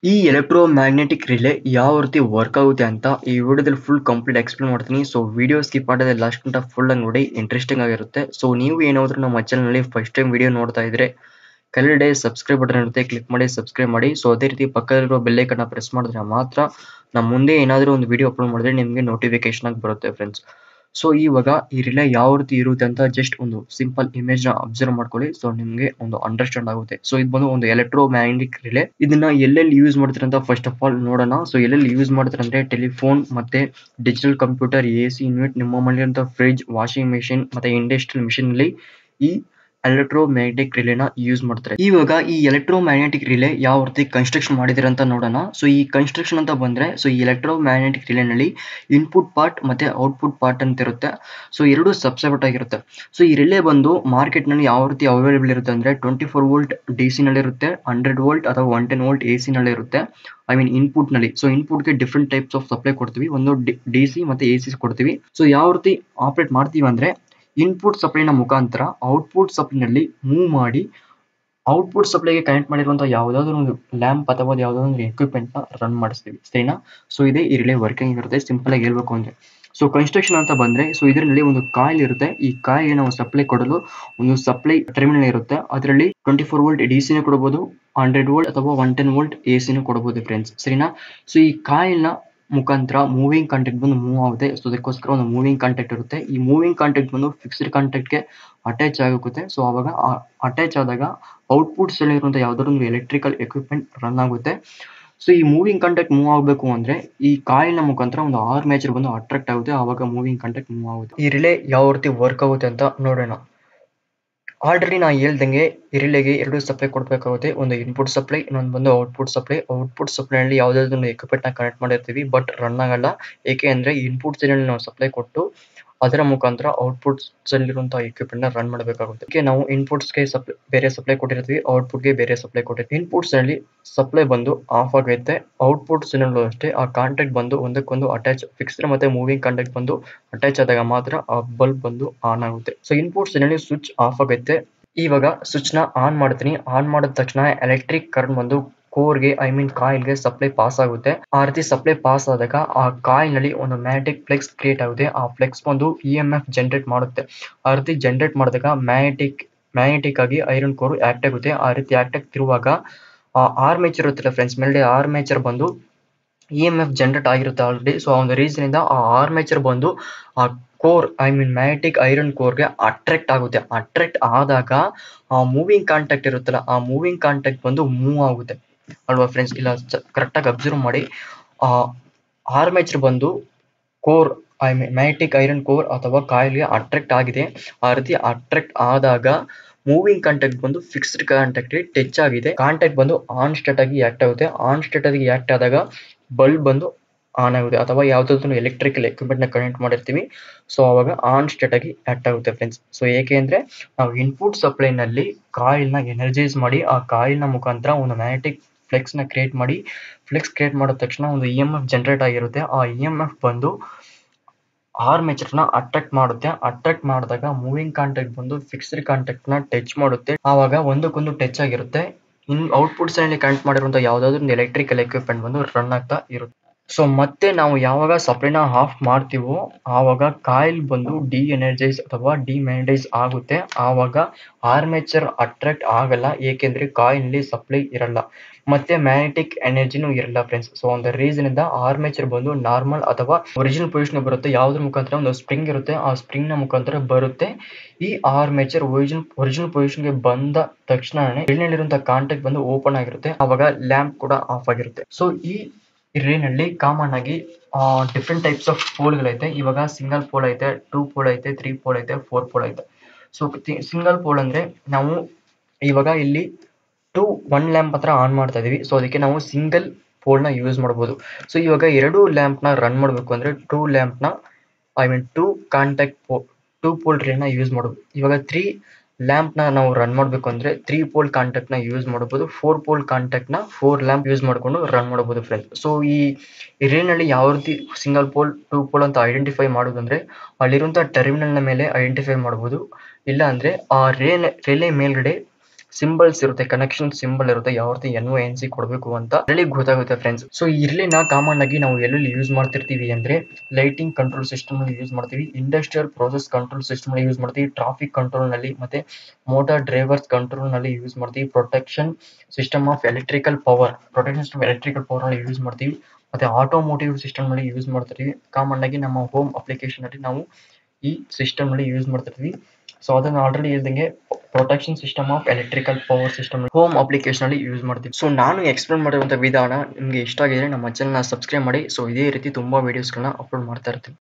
ಈ electro magnetic relay ಯಾವ ರೀತಿ ವರ್ಕ್ ಆಗುತ್ತೆ ಅಂತ ಈ ವಿಡಿಯೋದಲ್ಲಿ ಫುಲ್ ಕಂಪ್ಲೀಟ್ ಎಕ್ಸ್ಪ್ಲೇನ್ ಮಾಡ್ತೀನಿ ಸೊ ವಿಡಿಯೋ ಸ್ಕಿಪ್ ಮಾಡದೆ ಲಾಸ್ಟ್ ಗಂಟ ಫುಲ್ ಆಗಿ ನೋಡಿ ಇಂಟ್ರೆಸ್ಟಿಂಗ್ ಆಗಿರುತ್ತೆ ಸೊ ನೀವು ಏನಾದರೂ ನಮ್ಮ ಚಾನಲ್ನಲ್ಲಿ ಫಸ್ಟ್ ಟೈಮ್ ವಿಡಿಯೋ ನೋಡ್ತಾ ಇದ್ರೆ ಕೆಳಗಡೆ ಸಬ್ಸ್ಕ್ರೈಬ್ ಬಟನ್ ಇರುತ್ತೆ ಕ್ಲಿಕ್ ಮಾಡಿ ಸಬ್ಸ್ಕ್ರೈಬ್ ಮಾಡಿ ಸೊ ಅದೇ ರೀತಿ ಪಕ್ಕದಲ್ಲಿರೋ ಬೆಲ್ಲೈಕನ್ನ ಪ್ರೆಸ್ ಮಾಡಿದ್ರೆ ಮಾತ್ರ ನಮ್ಮ ಮುಂದೆ ಏನಾದರೂ ಒಂದು ವಿಡಿಯೋ ಅಪ್ಲೋಡ್ ಮಾಡಿದ್ರೆ ನಿಮಗೆ ನೋಟಿಫಿಕೇಶನ್ ಆಗಿ ಬರುತ್ತೆ ಫ್ರೆಂಡ್ಸ್ ಸೊ ಇವಾಗ ಈ ರಿಲೇ ಯಾವ ರೀತಿ ಇರುತ್ತೆ ಅಂತ ಜಸ್ಟ್ ಒಂದು ಸಿಂಪಲ್ ಇಮೇಜ್ ನ ಅಬ್ಸರ್ವ್ ಮಾಡ್ಕೊಳ್ಳಿ ಸೊ ನಿಮಗೆ ಒಂದು ಅಂಡರ್ಸ್ಟ್ಯಾಂಡ್ ಆಗುತ್ತೆ ಸೊ ಇದು ಬಂದು ಒಂದು ಎಲೆಕ್ಟ್ರೋ ಮ್ಯಾಗ್ನೆಟಿಕ್ ರಿಲೇ ಇದನ್ನ ಎಲ್ಲೆಲ್ಲಿ ಯೂಸ್ ಮಾಡ್ತಾರೆ ಅಂತ ಫಸ್ಟ್ ಆಫ್ ಆಲ್ ನೋಡೋಣ ಸೊ ಎಲ್ಲೆಲ್ಲಿ ಯೂಸ್ ಮಾಡ್ತಾರೆ ಅಂದ್ರೆ ಟೆಲಿಫೋನ್ ಮತ್ತೆ digital computer A C unit ನಿಮ್ಮ ಮನೆಯಲ್ಲಿರುವಂತ ಫ್ರಿಡ್ಜ್ ವಾಷಿಂಗ್ ಮೆಷಿನ್ ಮತ್ತೆ ಇಂಡಸ್ಟ್ರಿಯಲ್ ಮಿಷಿನ್ ಅಲ್ಲಿ ಈ ಎಲೆಕ್ಟ್ರೋ ಮ್ಯಾಗ್ನೆಟಿಕ್ ರಿಲೇನ ಯೂಸ್ ಮಾಡ್ತಾರೆ ಇವಾಗ ಈ ಎಲೆಕ್ಟ್ರೋ ಮ್ಯಾಗ್ನೆಟಿಕ್ ರಿಲೇ ಯಾವ ರೀತಿ ಕನ್ಸ್ಟ್ರಕ್ಷನ್ ಮಾಡಿದ್ರೆ ಅಂತ ನೋಡೋಣ ಸೊ ಈ ಕನ್ಸ್ಟ್ರಕ್ಷನ್ ಅಂತ ಬಂದ್ರೆ ಸೊ ಈ ಎಲೆಕ್ಟ್ರೋ ಮ್ಯಾಗ್ನೆಟಿಕ್ ರಿಲೇನಲ್ಲಿ ಇನ್ಪುಟ್ ಪಾರ್ಟ್ ಮತ್ತೆ ಔಟ್ಪುಟ್ ಪಾರ್ಟ್ ಅಂತ ಇರುತ್ತೆ ಸೊ ಎರಡು ಸಬ್ಸೆಪರೇಟ್ ಆಗಿರುತ್ತೆ ಸೊ ಈ ರಿಲೇ ಬಂದು ಮಾರ್ಕೆಟ್ ನಲ್ಲಿ ಯಾವ ರೀತಿ ಅವೈಲೇಬಲ್ ಇರುತ್ತೆ ಅಂದ್ರೆ twenty four volt D C ನಲ್ಲಿ ಇರುತ್ತೆ ಹಂಡ್ರೆಡ್ ವೋಲ್ಟ್ ಅಥವಾ one ten volt A C ನಲ್ಲಿ ಇರುತ್ತೆ ಐ ಮೀನ್ ಇನ್ಪುಟ್ ನಲ್ಲಿ ಸೊ ಇನ್ಪುಟ್ಗೆ ಡಿಫ್ರೆಂಟ್ ಟೈಪ್ಸ್ ಆಫ್ ಸಪ್ಲೈ ಕೊಡ್ತೀವಿ ಒಂದು ಡಿ ಸಿ ಮತ್ತೆ ಎ ಸಿ ಕೊಡ್ತೀವಿ ಸೊ ಯಾವ ರೀತಿ ಆಪರೇಟ್ ಮಾಡ್ತೀವಿ ಅಂದ್ರೆ ಇನ್ಪುಟ್ ಸಪ್ಲೈನ ಮುಖಾಂತರ ಔಟ್ಪುಟ್ ಸಪ್ಲೈನಲ್ಲಿ ಮೂವ್ ಮಾಡಿ ಔಟ್ಪುಟ್ ಸಪ್ಲೈಗೆ ಕನೆಕ್ಟ್ ಮಾಡಿರುವಂತಹ ಯಾವುದಾದ್ರೂ ಒಂದು ಲ್ಯಾಂಪ್ ಅಥವಾ ಯಾವುದಾದ್ರೂ ಒಂದು ಎಕ್ವಿಪ್ಮೆಂಟ್ ನ ರನ್ ಮಾಡಿಸ್ತೀವಿ ಸರಿನಾ ಸೊ ಇದೇ ಈ ರಿಲೇ ವರ್ಕಿಂಗ್ ಇರುತ್ತೆ ಸಿಂಪಲ್ ಆಗಿ ಹೇಳ್ಬೇಕು ಅಂದ್ರೆ ಸೊ ಕನ್ಸ್ಟ್ರಕ್ಷನ್ ಅಂತ ಬಂದ್ರೆ ಸೊ ಇದರಲ್ಲಿ ಒಂದು ಕಾಯಿಲ್ ಇರುತ್ತೆ ಈ ಕಾಯಿಲ್ಗೆ ನಾವು ಸಪ್ಲೈ ಕೊಡಲು ಒಂದು ಸಪ್ಲೈ ಟರ್ಮಿನಲ್ ಇರುತ್ತೆ ಅದರಲ್ಲಿ ಟ್ವೆಂಟಿ ಫೋರ್ ವೋಲ್ಟ್ ಡಿ ಸಿನ ಕೊಡಬಹುದು ಹಂಡ್ರೆಡ್ ವೋಲ್ಟ್ ಅಥವಾ ಒನ್ ಟೆನ್ ವೋಲ್ಟ್ ಎ ಸಿನ ಕೊಡಬಹುದು ಫ್ರೆಂಡ್ಸ್ ಸರಿನಾ ಸೊ ಈ ಕಾಯಿಲ್ನ ಮುಖಾಂತರ ಮೂವಿಂಗ್ ಕಾಂಟ್ಯಾಕ್ಟ್ ಬಂದು ಮೂವ್ ಆಗುತ್ತೆ ಸೊ ಅದಕ್ಕೋಸ್ಕರ ಒಂದು ಮೂವಿಂಗ್ ಕಾಂಟ್ಯಾಕ್ಟ್ ಇರುತ್ತೆ ಈ ಮೂವಿಂಗ್ ಕಾಂಟ್ಯಾಕ್ಟ್ ಬಂದು ಫಿಕ್ಸ್ಡ್ ಕಾಂಟ್ಯಾಕ್ಟ್ಗೆ ಅಟ್ಯಾಚ್ ಆಗುತ್ತೆ ಸೊ ಅವಾಗ ಅಟ್ಯಾಚ್ ಆದಾಗ ಔಟ್ಪುಟ್ಸ್ ಅಲ್ಲಿ ಇರುವಂತಹ ಯಾವ್ದಾದ್ರು ಒಂದು ಎಲೆಕ್ಟ್ರಿಕಲ್ ಎಕ್ವಿಪ್ಮೆಂಟ್ ರನ್ ಆಗುತ್ತೆ ಸೊ ಈ ಮೂವಿಂಗ್ ಕಾಂಟ್ಯಾಕ್ಟ್ ಮೂವ್ ಆಗಬೇಕು ಅಂದ್ರೆ ಈ ಕಾಯಿಲ್ನ ಮುಖಾಂತರ ಒಂದು ಆರ್ಮೇಚರ್ ಬಂದು ಅಟ್ರಾಕ್ಟ್ ಆಗುತ್ತೆ ಆವಾಗ ಮೂವಿಂಗ್ ಕಾಂಟ್ಯಾಕ್ಟ್ ಮೂವ್ ಆಗುತ್ತೆ ಈ ರಿಲೇ ಯಾವ ರೀತಿ ವರ್ಕ್ ಆಗುತ್ತೆ ಅಂತ ನೋಡೋಣ ಆಲ್ರೆಡಿ ನಾ ಹೇಳ್ದಂಗೆ ಈ ರಿಲೇಗೆ ಎರಡು ಸಪ್ಲೈ ಕೊಡಬೇಕಾಗುತ್ತೆ ಒಂದು ಇನ್ಪುಟ್ ಸಪ್ಲೈ ಇನ್ನೊಂದು ಬಂದು ಔಟ್ಪುಟ್ ಸಪ್ಲೈ ಔಟ್ಪುಟ್ ಸಪ್ಲೈನಲ್ಲಿ ಯಾವುದಾದ್ರು ಒಂದು ಎಕ್ವಿಪ್ಮೆಂಟ್ ನ ಕನೆಕ್ಟ್ ಮಾಡಿರ್ತೀವಿ ಬಟ್ ರನ್ ಆಗಲ್ಲ ಏಕೆ ಅಂದ್ರೆ ಇನ್ಪುಟ್ ಸೈಡ್ ನಾವು ಸಪ್ಲೈ ಕೊಟ್ಟು ಅದರ ಮುಖಾಂತರ ಔಟ್ಪುಟ್ಸ್ ಅಲ್ಲಿರುವಂತಹ ಎಕ್ವಿಪ್ಮೆಂಟ್ ನ ರನ್ ಮಾಡಬೇಕಾಗುತ್ತೆ ಅದಕ್ಕೆ ನಾವು ಇನ್ಪುಟ್ಸ್ ಗೆ ಸಪ್ಲೈ ಬೇರೆ ಸಪ್ಲೈ ಕೊಟ್ಟಿರ್ತೀವಿ ಔಟ್ಪುಟ್ ಗೆ ಬೇರೆ ಸಪ್ಲೈ ಕೊಟ್ಟಿರ್ತೀವಿ ಇನ್ಪುಟ್ಸ್ ನಲ್ಲಿ ಸಪ್ಲೈ ಬಂದು ಆಫ್ ಆಗೈತೆ ಔಟ್ಪುಟ್ಸ್ ನಲ್ಲೂ ಅಷ್ಟೇ ಆ ಕಾಂಟ್ಯಾಕ್ಟ್ ಬಂದು ಒಂದಕ್ಕೊಂದು ಅಟ್ಯಾಚ್ ಫಿಕ್ಸ್ಡ್ ಮತ್ತೆ ಮೂವಿಂಗ್ ಕಾಂಟ್ಯಾಕ್ಟ್ ಬಂದು ಅಟ್ಯಾಚ್ ಆದಾಗ ಮಾತ್ರ ಆ ಬಲ್ಬ್ ಬಂದು ಆನ್ ಆಗುತ್ತೆ ಸೊ ಇನ್ಪುಟ್ಸ್ ನಲ್ಲಿ ಸ್ವಿಚ್ ಆಫ್ ಆಗೈತೆ ಇವಾಗ ಸ್ವಿಚ್ ನ ಆನ್ ಮಾಡ್ತೀನಿ ಆನ್ ಮಾಡಿದ ತಕ್ಷಣ ಎಲೆಕ್ಟ್ರಿಕ್ ಕರೆಂಟ್ ಬಂದು ಕೋರ್ಗೆ ಐ ಮೀನ್ ಕಾಯಿಲ್ಗೆ ಸಪ್ಲೈ ಪಾಸ್ ಆಗುತ್ತೆ ಆ ರೀತಿ ಸಪ್ಲೈ ಪಾಸ್ ಆದಾಗ ಆ ಕಾಯಿಲ್ ನಲ್ಲಿ ಒಂದು ಮ್ಯಾಗ್ನೆಟಿಕ್ ಫ್ಲೆಕ್ಸ್ ಕ್ರಿಯೇಟ್ ಆಗುತ್ತೆ ಆ ಫ್ಲೆಕ್ಸ್ ಬಂದು ಇ ಎಂ ಎಫ್ ಜನರೇಟ್ ಮಾಡುತ್ತೆ ಆ ರೀತಿ ಜನರೇಟ್ ಮಾಡಿದಾಗ ಮ್ಯಾಗ್ನೆಟಿಕ್ ಮ್ಯಾಗ್ನೆಟಿಕ್ ಆಗಿ ಐರನ್ ಕೋರ್ ಆಕ್ಟ್ ಆಗುತ್ತೆ ಆ ರೀತಿ ಆಕ್ಟ್ ಆಗ್ತಿರುವಾಗ ಆ ಆರ್ಮೇಚರ್ ಇರುತ್ತಲ್ಲ ಫ್ರೆಂಡ್ಸ್ ಮೇಲೆ ಆರ್ಮೇಚರ್ ಬಂದು ಇ ಎಂ ಎಫ್ ಜನರೇಟ್ ಆಗಿರುತ್ತೆ ಆಲ್ರೆಡಿ ಸೊ ಆ ಒಂದು ರೀಸನ್ ಇಂದ ಆ ಆರ್ಮೇಚರ್ ಬಂದು ಆ core I mean magnetic iron ಕೋರ್ಗೆ ಅಟ್ರಾಕ್ಟ್ ಆಗುತ್ತೆ ಅಟ್ರಾಕ್ಟ್ ಆದಾಗ ಆ ಮೂವಿಂಗ್ ಕಾಂಟ್ಯಾಕ್ಟ್ ಇರುತ್ತಲ್ಲ ಆ ಮೂವಿಂಗ್ ಕಾಂಟ್ಯಾಕ್ಟ್ ಬಂದು ಮೂವ್ ಆಗುತ್ತೆ ಅಲ್ವಾ ಫ್ರೆಂಡ್ಸ್ ಇಲ್ಲ ಕರೆಕ್ಟ್ ಆಗಿ ಅಬ್ಸರ್ವ್ ಮಾಡಿ ಆ ಆರ್ಮೇಚರ್ ಬಂದು core I mean magnetic iron core ಅಥವಾ ಕಾಯಿಲ್ಗೆ ಅಟ್ರಾಕ್ಟ್ ಆಗಿದೆ ಆ ರೀತಿ ಅಟ್ರಾಕ್ಟ್ ಆದಾಗ ಮೂವಿಂಗ್ ಕಾಂಟ್ಯಾಕ್ಟ್ ಬಂದು ಫಿಕ್ಸ್ಡ್ ಕಾಂಟ್ಯಾಕ್ಟ್ ಟಚ್ ಆಗಿದೆ ಕಾಂಟ್ಯಾಕ್ಟ್ ಬಂದು ಆನ್ ಸ್ಟೇಟ್ ಆಗಿ ಆಕ್ಟ್ ಆಗುತ್ತೆ ಆನ್ ಸ್ಟೇಟ್ ಆಗಿ ಆಕ್ಟ್ ಆದಾಗ ಬಲ್ಬ್ ಬಂದು ಆನ್ ಆಗುತ್ತೆ ಅಥವಾ ಯಾವ್ದಾದ್ರು ಎಲೆಕ್ಟ್ರಿಕಲ್ ಎಕ್ವಿಪ್ಮೆಂಟ್ ನ ಕನೆಕ್ಟ್ ಮಾಡಿರ್ತೀವಿ ಸೊ ಅವಾಗ ಆನ್ ಸ್ಟೇಟ್ ಆಗಿ ಆಕ್ಟ್ ಆಗುತ್ತೆ ಫ್ರೆಂಡ್ಸ್ ಸೊ ಏಕೆ ಅಂದ್ರೆ ನಾವು ಇನ್ಪುಟ್ ಸಪ್ಲೈ ನಲ್ಲಿ ಕಾಯಿಲ್ ನ ಎನರ್ಜೈಸ್ ಮಾಡಿ ಆ ಕಾಯಿಲ್ ನ ಮುಖಾಂತರ ಒಂದು ಮ್ಯಾಗ್ನೆಟಿಕ್ ಫ್ಲೆಕ್ಸ್ ನ ಕ್ರಿಯೇಟ್ ಮಾಡಿ ಫ್ಲೆಕ್ಸ್ ಕ್ರಿಯೇಟ್ ಮಾಡಿದ ತಕ್ಷಣ ಒಂದು ಇ ಎಂ ಎಫ್ ಜನರೇಟ್ ಆಗಿರುತ್ತೆ ಆ ಇ ಎಂ ಎಫ್ ಬಂದು ಆರ್ಮೇಚರ್ ನ ಅಟ್ರಾಕ್ಟ್ ಮಾಡುತ್ತೆ ಅಟ್ರಾಕ್ಟ್ ಮಾಡಿದಾಗ ಮೂವಿಂಗ್ ಕಾಂಟ್ಯಾಕ್ಟ್ ಬಂದು ಫಿಕ್ಸ್ಡ್ ಕಾಂಟ್ಯಾಕ್ಟ್ ನ ಟಚ್ ಮಾಡುತ್ತೆ ಆವಾಗ ಒಂದಕ್ಕೊಂದು ಟಚ್ ಆಗಿರುತ್ತೆ ಇನ್ ಔಟ್ಪುಟ್ ಸೈಡ್ ಕನೆಕ್ಟ್ ಮಾಡಿರುವಂತಹ ಯಾವ್ದಾದ್ರು ಒಂದು ಎಲೆಕ್ಟ್ರಿಕಲ್ ಎಕ್ವಿಪ್ಮೆಂಟ್ ಬಂದು ರನ್ ಆಗ್ತಾ ಇರುತ್ತೆ ಸೊ ಮತ್ತೆ ನಾವು ಯಾವಾಗ ಸಪ್ಲೈನ ಆಫ್ ಮಾಡ್ತೀವೋ ಆವಾಗ ಕಾಯಿಲ್ ಬಂದು ಡಿ ಎನರ್ಜೈಸ್ ಅಥವಾ ಡಿಮ್ಯಾಗ್ನಟೈಸ್ ಆಗುತ್ತೆ ಆವಾಗ ಆರ್ಮೇಚರ್ ಅಟ್ರಾಕ್ಟ್ ಆಗಲ್ಲ ಏಕೆಂದ್ರೆ ಕಾಯಿಲ್ ನಲ್ಲಿ ಸಪ್ಲೈ ಇರಲ್ಲ ಮತ್ತೆ ಮ್ಯಾಗ್ನೆಟಿಕ್ ಎನರ್ಜಿನೂ ಇರಲ್ಲ ಫ್ರೆಂಡ್ಸ್ ಸೊ ಒಂದು ರೀಸನ್ ಇಂದ ಆರ್ಮೇಚರ್ ಬಂದು ನಾರ್ಮಲ್ ಅಥವಾ ಒರಿಜಿನಲ್ ಪೊಸಿಷನ್ ಬರುತ್ತೆ ಯಾವ್ದ್ರ ಮುಖಾಂತರ ಒಂದು ಸ್ಪ್ರಿಂಗ್ ಇರುತ್ತೆ ಆ ಸ್ಪ್ರಿಂಗ್ ನ ಮುಖಾಂತರ ಬರುತ್ತೆ ಈ ಆರ್ಮೇಚರ್ ಒರಿಜಿನಲ್ ಒರಿಜಿನಲ್ ಪೊಸಿಷನ್ ಗೆ ಬಂದ ತಕ್ಷಣನೇ ಇರುವಂತಹ ಕಾಂಟ್ಯಾಕ್ಟ್ ಬಂದು ಓಪನ್ ಆಗಿರುತ್ತೆ ಆವಾಗ ಲ್ಯಾಂಪ್ ಕೂಡ ಆಫ್ ಆಗಿರುತ್ತೆ ಸೊ ಈ ರಿಲೇನಲ್ಲಿ ಕಾಮನ್ ಆಗಿ ಡಿಫ್ರೆಂಟ್ ಟೈಪ್ಸ್ ಆಫ್ ಪೋಲ್ಗಳೈತೆ ಇವಾಗ ಸಿಂಗಲ್ ಪೋಲ್ ಐತೆ ಟೂ ಪೋಲ್ ಐತೆ ತ್ರೀ ಪೋಲ್ ಐತೆ ಫೋರ್ ಪೋಲ್ ಐತೆ ಸೊ ಸಿಂಗಲ್ ಪೋಲ್ ಅಂದ್ರೆ ನಾವು ಇವಾಗ ಇಲ್ಲಿ ಟೂ ಒನ್ ಲ್ಯಾಂಪ್ ಹತ್ರ ಆನ್ ಮಾಡ್ತಾ ಇದೀವಿ ಸೊ ಅದಕ್ಕೆ ನಾವು ಸಿಂಗಲ್ ಪೋಲ್ ನ ಯೂಸ್ ಮಾಡಬಹುದು ಸೊ ಇವಾಗ ಎರಡು ಲ್ಯಾಂಪ್ ನ ರನ್ ಮಾಡಬೇಕು ಅಂದ್ರೆ ಟೂ ಲ್ಯಾಂಪ್ ನ I mean two contact two pole ನ ಯೂಸ್ ಮಾಡಬಹುದು ಇವಾಗ ತ್ರೀ ಲ್ಯಾಂಪ್ ನ ನಾವು ರನ್ ಮಾಡಬೇಕು ಅಂದ್ರೆ ತ್ರೀ ಪೋಲ್ ಕಾಂಟ್ಯಾಕ್ಟ್ ನ ಯೂಸ್ ಮಾಡಬಹುದು ಫೋರ್ ಪೋಲ್ ಕಾಂಟ್ಯಾಕ್ಟ್ ನ ಫೋರ್ ಲ್ಯಾಂಪ್ ಯೂಸ್ ಮಾಡ್ಕೊಂಡು ರನ್ ಮಾಡಬಹುದು ಫ್ರೆಂಡ್ಸ್ ಸೊ ಈ ನಲ್ಲಿ ಯಾವ ರೀತಿ ಸಿಂಗಲ್ ಪೋಲ್ ಟೂ ಪೋಲ್ ಅಂತ ಐಡೆಂಟಿಫೈ ಮಾಡೋದಂದ್ರೆ ಅಲ್ಲಿರುವಂತಹ ಟರ್ಮಿನಲ್ ನ ಮೇಲೆ ಐಡೆಂಟಿಫೈ ಮಾಡಬಹುದು ಇಲ್ಲ ಅಂದ್ರೆ ಆ ರೇ ರಿಲೇ ಮೇಲ್ಗಡೆ ಸಿಂಬಲ್ಸ್ ಇರುತ್ತೆ ಕನೆಕ್ಷನ್ ಸಿಂಬಲ್ ಇರುತ್ತೆ ಯಾವ ರೀತಿ ಎನ್ ಒ ಎನ್ ಸಿ ಕೊಡಬೇಕು ಅಂತ ಅಲ್ಲಿ ಗೊತ್ತಾಗುತ್ತೆ ಫ್ರೆಂಡ್ಸ್ ಸೊ ಈ ರಿಲೇನ ಕಾಮನ್ ಆಗಿ ನಾವು ಎಲ್ಲೆಲ್ಲಿ ಯೂಸ್ ಮಾಡ್ತಿರ್ತೀವಿ ಅಂದ್ರೆ ಲೈಟಿಂಗ್ ಕಂಟ್ರೋಲ್ ಸಿಸ್ಟಮ್ ನಲ್ಲಿ ಯೂಸ್ ಮಾಡ್ತೀವಿ ಇಂಡಸ್ಟ್ರಿಯಲ್ ಪ್ರೋಸೆಸ್ ಕಂಟ್ರೋಲ್ ಸಿಸ್ಟಮ್ ನಲ್ಲಿ ಯೂಸ್ ಮಾಡ್ತೀವಿ ಟ್ರಾಫಿಕ್ ಕಂಟ್ರೋಲ್ ನಲ್ಲಿ ಮತ್ತೆ ಮೋಟಾರ್ ಡ್ರೈವರ್ಸ್ ಕಂಟ್ರೋಲ್ ನಲ್ಲಿ ಯೂಸ್ ಮಾಡ್ತೀವಿ protection system of electrical power protection system electrical power ನಲ್ಲಿ ಯೂಸ್ ಮಾಡ್ತೀವಿ ಮತ್ತೆ ಆಟೋಮೋಟಿವ್ ಸಿಸ್ಟಮ್ ನಲ್ಲಿ ಯೂಸ್ ಮಾಡ್ತೀವಿ ಕಾಮನ್ ಆಗಿ ನಮ್ಮ ಹೋಮ್ ಅಪ್ಲಿಕೇಶನ್ ಅಲ್ಲಿ ನಾವು ಈ ಸಿಸ್ಟಮ್ ನಲ್ಲಿ ಯೂಸ್ ಮಾಡ್ತಿರ್ತೀವಿ ಸೊ ಅದನ್ನ ಆಲ್ರೆಡಿ ಹೇಳ್ದಂಗೆ protection system of electrical power system home application ಅಲ್ಲಿ ಯೂಸ್ ಮಾಡ್ತೀವಿ ಸೊ ನಾನು ಎಕ್ಸ್ಪ್ಲೇನ್ ಮಾಡಿರುವಂತ ವಿಧಾನ ನಿಮಗೆ ಇಷ್ಟ ಆಗಿದ್ರೆ ನಮ್ಮ ಚಾನಲ್ ಸಬ್ಸ್ಕ್ರೈಬ್ ಮಾಡಿ ಸೊ ಇದೇ ರೀತಿ ತುಂಬಾ ವಿಡಿಯೋಸ್ಗಳನ್ನ ಅಪ್ಲೋಡ್ ಮಾಡ್ತಾ ಇರ್ತೀನಿ